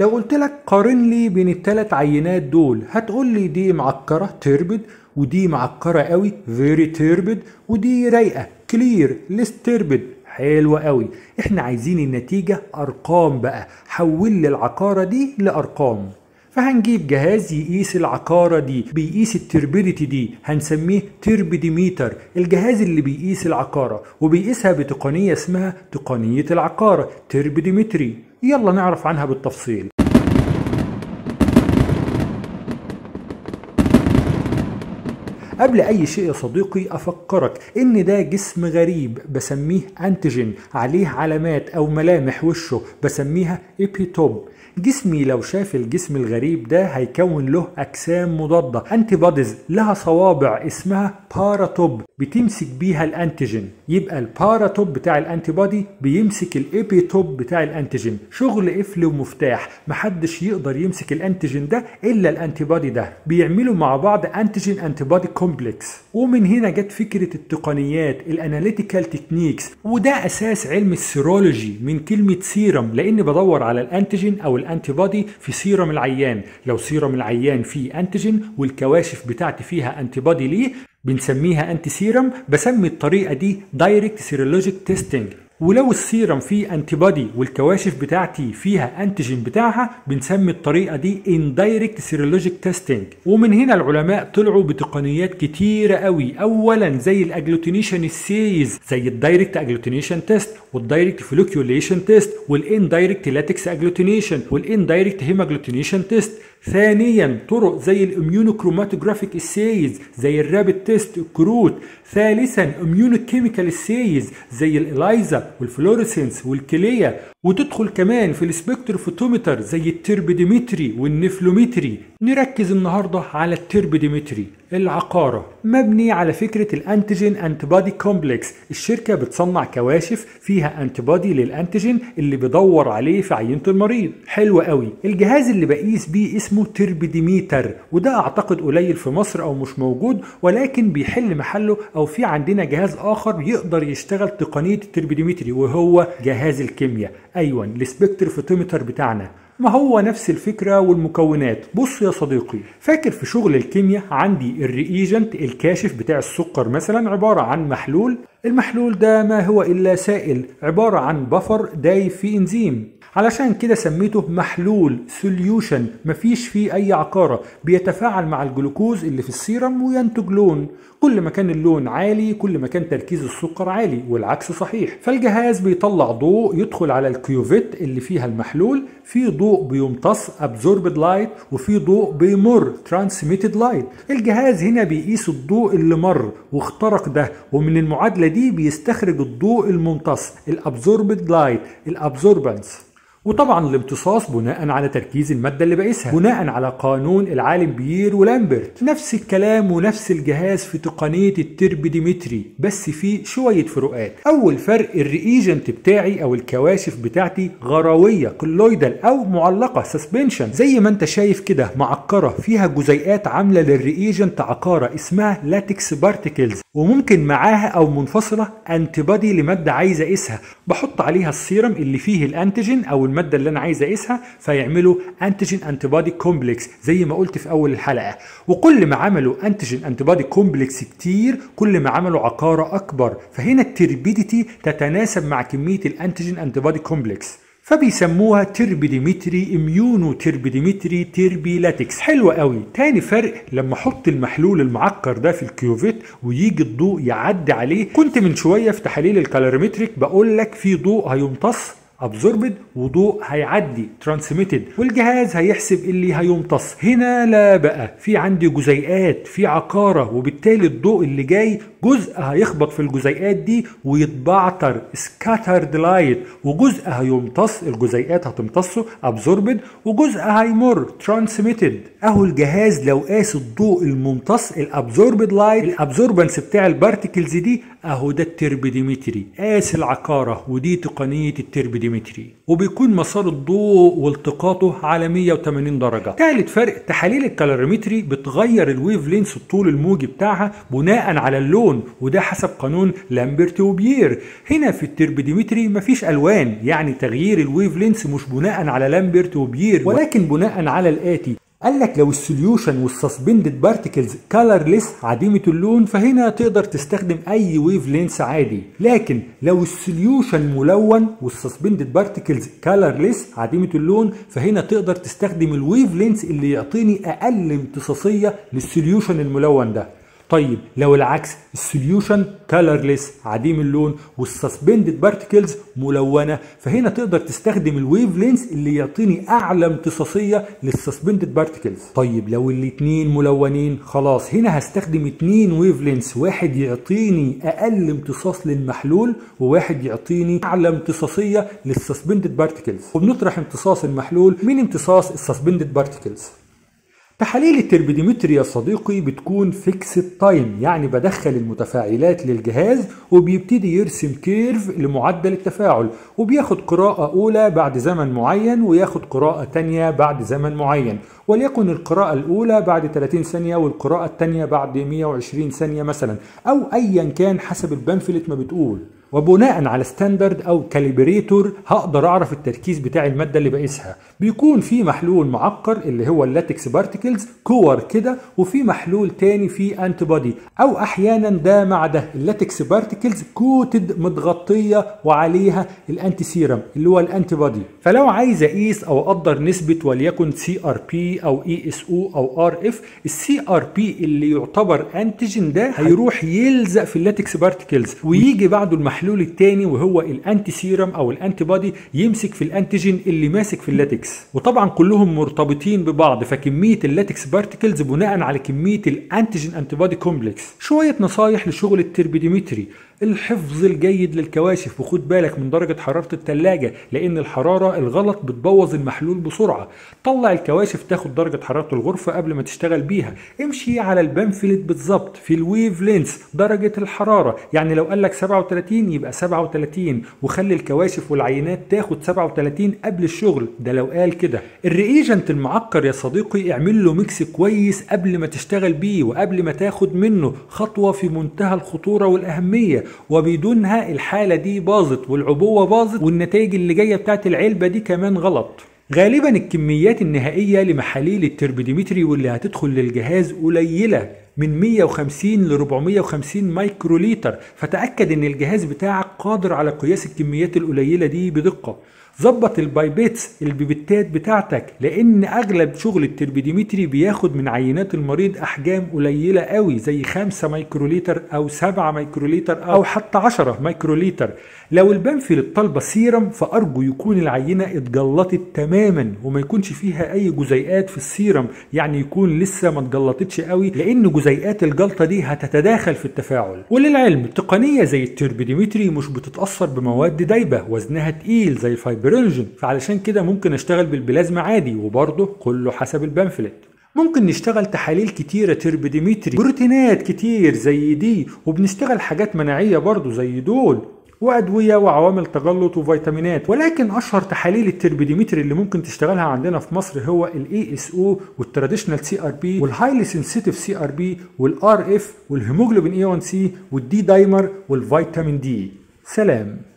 لو قلت لك قارن لي بين الثلاث عينات دول هتقول لي دي معكرة تربد ودي معكرة قوي فيري تربد ودي رايقة كلير ليس تربد حلوة قوي احنا عايزين النتيجة ارقام بقى حول لي العقارة دي لارقام فهنجيب جهاز يقيس العقارة دي بيقيس التربيديتي دي هنسميه تربيديميتر الجهاز اللي بيقيس العقارة وبيقيسها بتقنية اسمها تقنية العقارة تربيديمتري يلا نعرف عنها بالتفصيل قبل اي شيء يا صديقي افكرك ان ده جسم غريب بسميه انتيجين عليه علامات او ملامح وشه بسميها ايبيتوب جسمي لو شاف الجسم الغريب ده هيكون له اجسام مضاده انتي بوديز لها صوابع اسمها باراتوب بتمسك بيها الانتيجين يبقى الباراتوب بتاع الانتي بودي بيمسك الايبيتوب بتاع الانتيجين شغل قفل ومفتاح محدش يقدر يمسك الانتيجين ده الا الانتي بودي ده بيعملوا مع بعض انتيجين انتي بودي كومبلكس ومن هنا جت فكره التقنيات الاناليتيكال تكنيكس وده اساس علم السيرولوجي من كلمه سيرم لاني بدور على الانتيجين او الانتي بودي في سيرم العيان لو سيرم العيان فيه انتيجين والكواشف بتاعتي فيها انتي بودي ليه بنسميها انتي سيرم بسمي الطريقه دي دايركت سيرولوجيك تيستنج ولو السيرم فيه انتي بودي والكواشف بتاعتي فيها انتيجين بتاعها بنسمي الطريقه دي اندايركت سيرولوجيك تيستنج ومن هنا العلماء طلعوا بتقنيات كتيره قوي اولا زي الاجلوتينيشن السيز زي الدايركت اجلوتينيشن تيست والدايركت فلوكيوليشن تيست والاندايركت لاتكس اجلوتينيشن والاندايركت هيماجلوتينيشن تيست ثانيا طرق زي الاميونوكروماتوجرافيك السيز زي الرابت تيست الكروت ثالثا اميونوكيميكال السيز زي الالايزا والفلوريسنس والكليه وتدخل كمان في السبكتروفوتومتر زي التربيديمتري والنفلومتري نركز النهارده على التربيديمتري العقارة مبني على فكرة الانتيجين انتبادي كومبلكس الشركة بتصنع كواشف فيها انتبادي للانتيجين اللي بدور عليه في عينة المريض حلو قوي الجهاز اللي بقيس بيه اسمه تربيديميتر وده اعتقد قليل في مصر او مش موجود ولكن بيحل محله او في عندنا جهاز اخر يقدر يشتغل تقنية التربيديمتري وهو جهاز الكيمياء ايوه السبكتروفوتومتر بتاعنا ما هو نفس الفكرة والمكونات بص يا صديقي فاكر في شغل الكيمياء عندي الريجنت الكاشف بتاع السكر مثلا عبارة عن محلول المحلول ده ما هو إلا سائل عبارة عن بفر دايب في إنزيم علشان كده سميته محلول سوليوشن مفيش فيه أي عقارة بيتفاعل مع الجلوكوز اللي في السيرم وينتج لون كل ما كان اللون عالي كل ما كان تركيز السكر عالي والعكس صحيح فالجهاز بيطلع ضوء يدخل على الكيوفيت اللي فيها المحلول في ضوء بيمتص absorbed لايت وفي ضوء بيمر transmitted لايت الجهاز هنا بيقيس الضوء اللي مر واخترق ده ومن المعادلة دي بيستخرج الضوء الممتص الابزوربد لايت الابزوربنس وطبعا الامتصاص بناء على تركيز المادة اللي بقيسها بناء على قانون العالم بيير ولامبرت نفس الكلام ونفس الجهاز في تقنية التربيديمتري بس في شوية فروقات أول فرق الريجنت بتاعي أو الكواشف بتاعتي غروية كلويدال أو معلقة سسبنشن زي ما انت شايف كده معكرة فيها جزيئات عاملة للريجنت عقارة اسمها لاتكس بارتيكلز وممكن معاها أو منفصلة انتبادي لمادة عايزة أقيسها بحط عليها السيرم اللي فيه الانتيجين أو الماده اللي انا عايز اقيسها فيعملوا انتيجين انتيبادي كومبلكس زي ما قلت في اول الحلقه وكل ما عملوا انتيجين انتيبادي كومبلكس كتير كل ما عملوا عقاره اكبر فهنا التربيديتي تتناسب مع كميه الانتيجين انتيبادي كومبلكس فبيسموها تربيديمتري اميونو تربيديمتري تربيلاتكس حلوة قوي تاني فرق لما احط المحلول المعكر ده في الكيوفيت ويجي الضوء يعدي عليه كنت من شوية في تحاليل الكالوريمتريك بقول لك في ضوء هيمتص ابزوربد وضوء هيعدي ترانسميتد والجهاز هيحسب اللي هيمتص هنا لا بقى في عندي جزيئات في عقارة وبالتالي الضوء اللي جاي جزء هيخبط في الجزيئات دي ويتبعتر سكاترد لايت وجزء هيمتص الجزيئات هتمتصه ابزوربد وجزء هيمر ترانسميتد اهو الجهاز لو قاس الضوء الممتص الابزوربد لايت الابزوربنس بتاع البارتيكلز دي اهو ده التربيديمتري قاس العقارة ودي تقنية التربيديمتري وبيكون مسار الضوء والتقاطه على 180 درجة ثالث فرق تحاليل الكالوريمتري بتغير الويف لينس الطول الموجي بتاعها بناء على اللون لون وده حسب قانون لامبرت وبيير هنا في التربيديمتري مفيش الوان يعني تغيير الويف لينس مش بناء على لامبرت وبيير ولكن بناء على الاتي قال لك لو السوليوشن والسسبندد بارتكلز كالرليس عديمه اللون فهنا تقدر تستخدم اي ويف لينس عادي لكن لو السوليوشن ملون والسسبندد بارتكلز كالرليس عديمه اللون فهنا تقدر تستخدم الويف لينس اللي يعطيني اقل امتصاصيه للسوليوشن الملون ده طيب لو العكس السوليوشن كالرليس عديم اللون والسسبندد بارتكلز ملونه فهنا تقدر تستخدم الويف لينس اللي يعطيني اعلى امتصاصيه للسسبندد بارتكلز طيب لو الاثنين ملونين خلاص هنا هستخدم اثنين ويف لينس واحد يعطيني اقل امتصاص للمحلول وواحد يعطيني اعلى امتصاصيه للسسبندد بارتكلز وبنطرح امتصاص المحلول من امتصاص السسبندد بارتكلز تحاليل التربيديمتري يا صديقي بتكون فيكسد تايم يعني بدخل المتفاعلات للجهاز وبيبتدي يرسم كيرف لمعدل التفاعل وبياخد قراءة أولى بعد زمن معين وياخد قراءة تانية بعد زمن معين وليكن القراءة الأولى بعد 30 ثانية والقراءة التانية بعد 120 ثانية مثلا أو أيا كان حسب البنفلت ما بتقول وبناء على ستاندرد او كاليبريتور هقدر اعرف التركيز بتاع الماده اللي بقيسها بيكون في محلول معقر اللي هو اللاتكس بارتكلز كور كده وفي محلول تاني فيه انتي بودي او احيانا ده مع ده اللاتكس بارتكلز كوتد متغطيه وعليها الانتي سيرم اللي هو الانتي بودي فلو عايز اقيس او اقدر نسبه وليكن سي ار بي او اي اس او او ار اف السي ار بي اللي يعتبر انتيجين ده هيروح يلزق في اللاتكس بارتكلز ويجي بعده المحلول المحلول الثاني وهو الانتي سيرم او الانتي بودي يمسك في الانتيجين اللي ماسك في اللاتكس وطبعا كلهم مرتبطين ببعض فكميه اللاتكس بارتكلز بناء على كميه الانتيجين انتي بودي كومبلكس شويه نصايح لشغل التربيديمتري الحفظ الجيد للكواشف وخد بالك من درجة حرارة التلاجة لأن الحرارة الغلط بتبوظ المحلول بسرعة طلع الكواشف تاخد درجة حرارة الغرفة قبل ما تشتغل بيها امشي على البنفلت بالظبط في الويف لينس درجة الحرارة يعني لو قال لك 37 يبقى 37 وخلي الكواشف والعينات تاخد 37 قبل الشغل ده لو قال كده الريجنت المعقر يا صديقي اعمل له ميكس كويس قبل ما تشتغل بيه وقبل ما تاخد منه خطوة في منتهى الخطورة والأهمية وبدونها الحالة دي باظت والعبوة باظت والنتائج اللي جاية بتاعت العلبة دي كمان غلط غالبا الكميات النهائية لمحاليل التربيديمتري واللي هتدخل للجهاز قليلة من 150 ل 450 مايكروليتر فتأكد ان الجهاز بتاعك قادر على قياس الكميات القليلة دي بدقة ظبط البايبيتس البيبتات بتاعتك لان اغلب شغل التربيديمتري بياخد من عينات المريض احجام قليله قوي زي 5 مايكروليتر او 7 مايكروليتر او حتى 10 مايكروليتر لو البنفل طالبه سيرم فارجو يكون العينه اتجلطت تماما وما يكونش فيها اي جزيئات في السيرم يعني يكون لسه ما اتجلطتش قوي لان جزيئات الجلطه دي هتتداخل في التفاعل وللعلم تقنيه زي التربيديمتري مش بتتاثر بمواد دايبه وزنها تقيل زي الفايبرينجين فعلشان كده ممكن اشتغل بالبلازما عادي وبرضه كله حسب البنفلت ممكن نشتغل تحاليل كتيرة تربيديمتري بروتينات كتير زي دي وبنشتغل حاجات مناعية برضو زي دول وادويه وعوامل تجلط وفيتامينات ولكن اشهر تحاليل التربيديمتري اللي ممكن تشتغلها عندنا في مصر هو الاي اس او والتراديشنال سي ار بي والهايلي سنسيتيف سي ار بي والار اف والهيموجلوبين اي 1 سي والدي دايمر والفيتامين دي سلام